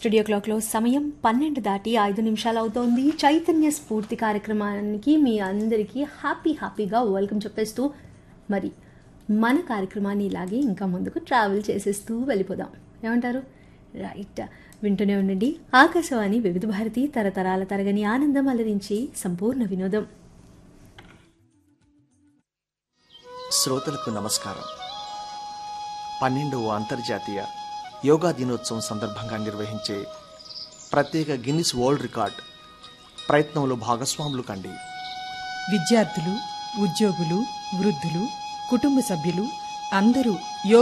studio క్లాక్లో సమయం పన్నెండు దాటి ఐదు నిమిషాలు అవుతోంది చైతన్య స్ఫూర్తి కార్యక్రమానికి మీ అందరికీ హ్యాపీ హ్యాపీగా వెల్కమ్ చెప్పేస్తూ మరి మన కార్యక్రమాన్ని ఇలాగే ఇంకా ముందుకు ట్రావెల్ చేసేస్తూ వెళ్ళిపోదాం ఏమంటారు రైట్ వింటూనే ఉండండి ఆకాశవాణి వివిధ భారతి తరతరాల తరగని ఆనందం అలరించి సంపూర్ణ వినోదం శ్రోతలకు నమస్కారం పన్నెండవ అంతర్జాతీయ యోగా దినోత్సవం సందర్భంగా నిర్వహించే ప్రత్యేక గిన్నిస్ వరల్డ్ రికార్డ్ ప్రయత్నంలో భాగస్వాములు కండి విద్యార్థులు ఉద్యోగులు వృద్ధులు కుటుంబ సభ్యులు అందరూ